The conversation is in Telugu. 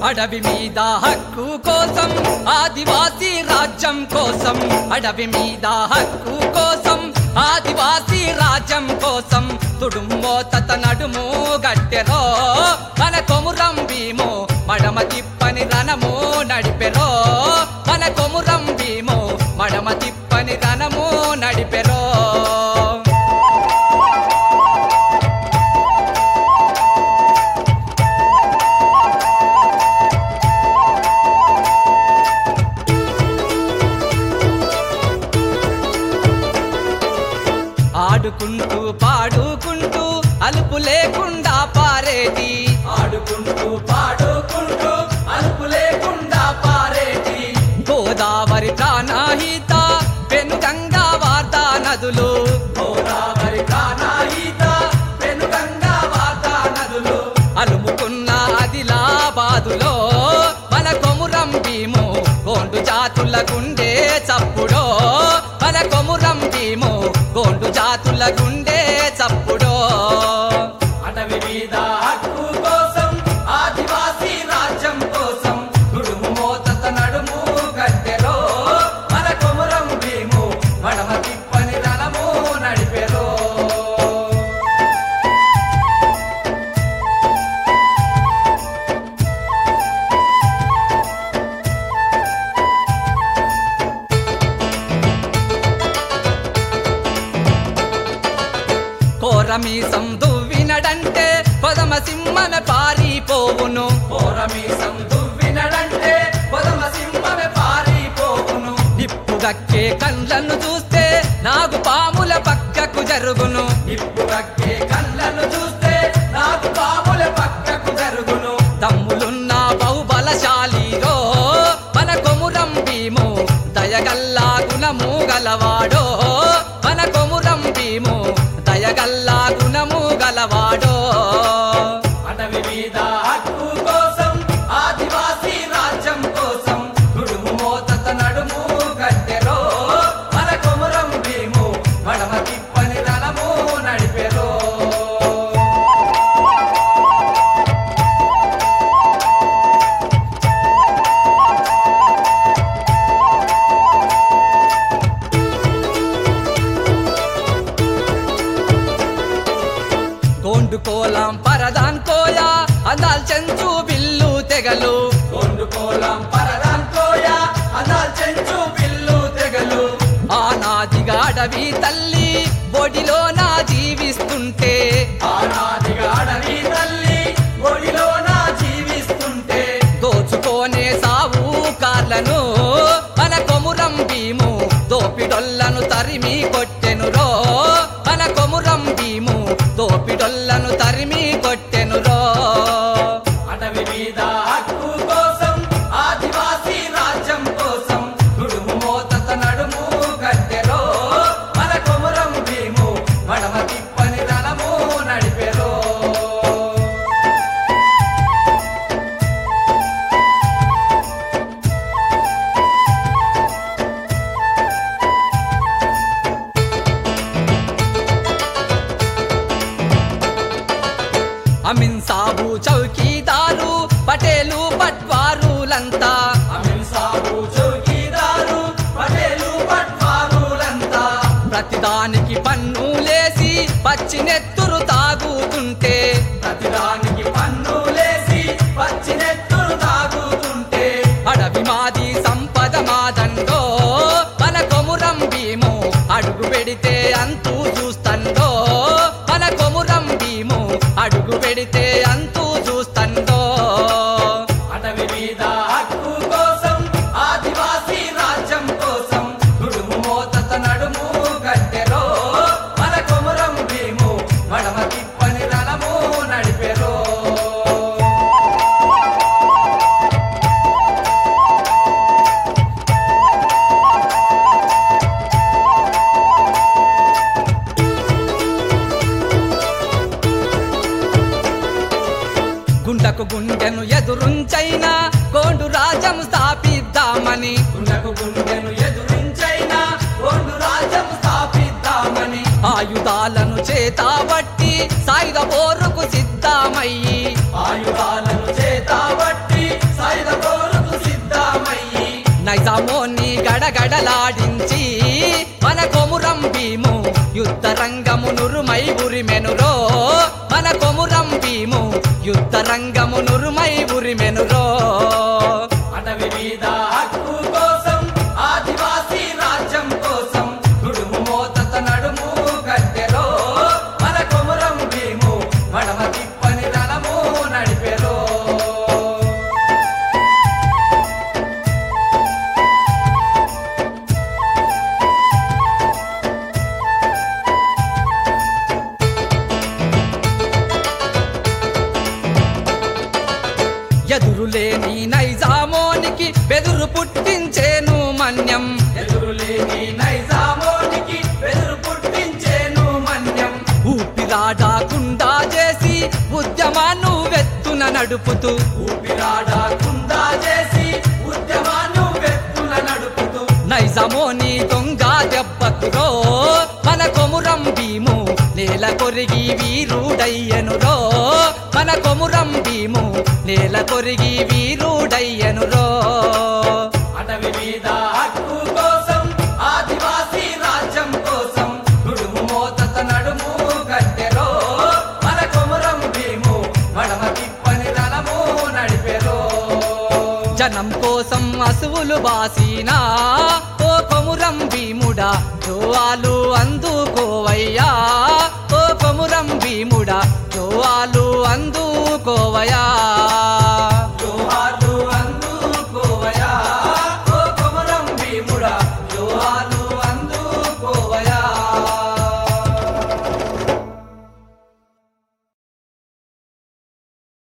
అడవి మీద హక్కు కోసం ఆదివాసీ రాజ్యం కోసం అడవి మీద హక్కు కోసం ఆదివాసీ రాజ్యం కోసం తుడుమ్మో తత నడుము గట్టెరో మన కొమురం భీమో మడమ తిప్పని రణము నడిపెరో మన కొమురం భీమో మడమ తిప్పని రణము నడిపెరో ఆడుకుంటూ పాడుకుంటూ అలుపు లేకుండా పారేటి ఆడుకుంటూ పాడుకుంటూ అలుపు లేకుండా పారేటి గోదావరి ప్రాణాహిత పెనుగంగా వార్తా నదులు గోదావరి ప్రాణాహిత పెనుగంగా వార్తా నదులు అలుముకున్న ఆదిలాబాదులో మన కొమురం భీము గోండు జాతుల గుండె చప్పుడో మన కొమురం భీము గోండు జాతుల గుండె చప్పుడో అటవి మీద హక్కు కోసం ఆదివాసీ రాజ్యం కోసం తుడుము మోతత నడుము గద్దెలో మన కొమురం భీము మడమ తిప్పని రణము నడిపెరో కోరమీసం దువ్వినడంటే పదమ సింహమే పారిపోవును కోరమీసం దువ్వినడంటే పదమ సింహమే పారిపోవును నిప్పు గక్కే కళ్ళను చూస్తే నాగు పాముల పక్కకు జరుగును నిప్పు గక్కే కళ్ళను చూస్తే నాగు పాముల పక్కకు జరుగును తమ్ములున్న బహుబలశాలిరో మన కొమురం భీము దయగల్లా గుణము గలవాడో మన కొమురం భీము దయగల్లా గుణము గలవాడో అటవి మీద హక్కు కోసం ఆదివాసీ రాజ్యం కోసం తుడుము మోతత నడుము గద్దెరో మన కొమురం భీము మడమ తిప్పని రణము నడిపెరో గోండు కోలం పరదాన్ కోయ అందాల్ చెంచు బిల్లు తెగలు గోండు కోలం పరదాన్ కోయ అందాల్ చెంచు బిల్లు తెగలు ఆనాదిగా అడవి తల్లి బొడిలో నా జీవిస్తుంటే ఆనాదిగా అడవి తల్లి బొడిలో నా జీవిస్తుంటే దోచుకోనే సావు కార్లను మన కొమురం భీము దోపిడొల్లను తరిమి కొట్టెనురో మన కొమురం భీము దోపిడొల్లను తరిమి కొట్టెనురో అటవి మీద హక్కు కోసం ఆదివాసీ రాజ్యం కోసం తుడుము మోతత నడుము గద్దెరో మన కొమురం భీము మడమ తిప్పని రణము నడిపెరో అమిన్ సాబు చౌకీదారు పటేలు పట్వారులంతా అమిన్ సాబు చౌకీదారు పటేలు పట్వారులంతా ప్రతిదానికి పన్నులేసి పచ్చినెత్తురు తాగుతుంటే ప్రతిదానికి పన్నులేసి పచ్చినెత్తురు తాగుతుంటే అడవి మాది సంపద మాదండో మన కొమురం భీము అడుగు పెడితే అంతూ చూస్తండో మన కొమురం భీము అడుగు పెడితే అంతూ చూస్తండో అటవి మీద హక్కు కోసం ఆదివాసీ రాజ్యం కోసం తుడుము మోతత నడుము గద్దెరో మన కొమురం భీము మడమ తిప్పని రణము నడిపెరో గుండకు గుండెను ఎదురుంచైనా గోండు రాజ్యం స్థాపిద్దామని గుండకు గుండెను ఎదురుంచైనా గోండు రాజ్యం స్థాపిద్దామని ఆయుధాలను చేతాబట్టి సాయుధ పోరుకు సిద్ధమయ్యి ఆయుధాలను చేతాబట్టి నైజామోని గడగడలాడించి మన కొమురం భీము యుద్ధ రంగము నురుమై ఉరిమెనురో మన కొమురం భీము యుద్ధ రంగము నురుమై ఉరిమెనురో అటవి మీద హక్కు కోసం ఆదివాసీ రాజ్యం కోసం తుడుము మోతత నడుము కట్టెరో మన కొమురం భీము మడమ తిప్పని రణము నడిపెరో ఎదురులేని నైజామోనికి బెదురు పుట్టించేను మన్యం ఎదురులేని నైజామోనికి బెదురు పుట్టించేను మన్యం ఊపిరాడకుండా చేసి ఉద్యమాన్ని వెత్తున నడుపుతూ ఊపిరాడకుండా చేసి ఉద్యమాన్ని వెత్తున నడుపుతూ నైజామోని దొంగ దెబ్బకురో మన కొమురం భీము నేల కొరిగి వీరుడయ్యనురో మన కొమురం భీము నేల కొరిగి వీరుడయ్యనురో అటవి మీద హక్కు కోసం ఆదివాసీ రాజ్యం కోసం తుడుము మోతత నడుము కట్టెరో మన కొమురం భీము మడమ తిప్పని రణము నడిపెరో జనం కోసం అసువులు బాసినా ఓ కొమురం భీముడా జోవాలు అందుకోవయ్యా ఓ కొమురం భీముడా జోవాలు అందుకోవయా జోహాలు అందుకోవయా ఓ కొమురం భీముడా